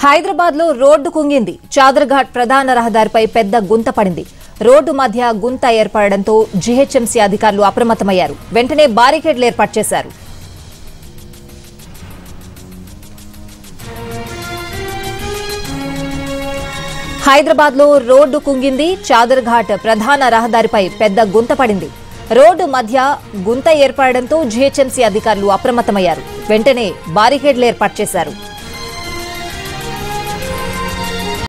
హైదరాబాద్ లో రోడ్డు కుంగింది చాదర్ఘాట్ ప్రధాన రహదారిపై పెద్ద గుంత పడింది రోడ్డు మధ్య గుంత ఏర్పడడంతో జీహెచ్ఎంసీ అధికారులు అప్రమత్తమయ్యారు వెంటనే బారికేడ్లు ఏర్పాటు చేశారు హైదరాబాద్ లో రోడ్డు కుంగింది చాదర్ఘాట్ ప్రధాన రహదారిపై పెద్ద గుంత పడింది రోడ్డు మధ్య గుంత ఏర్పడడంతో జీహెచ్ఎంసీ అధికారులు అప్రమత్తమయ్యారు వెంటనే బారికేడ్లు ఏర్పాటు చేశారు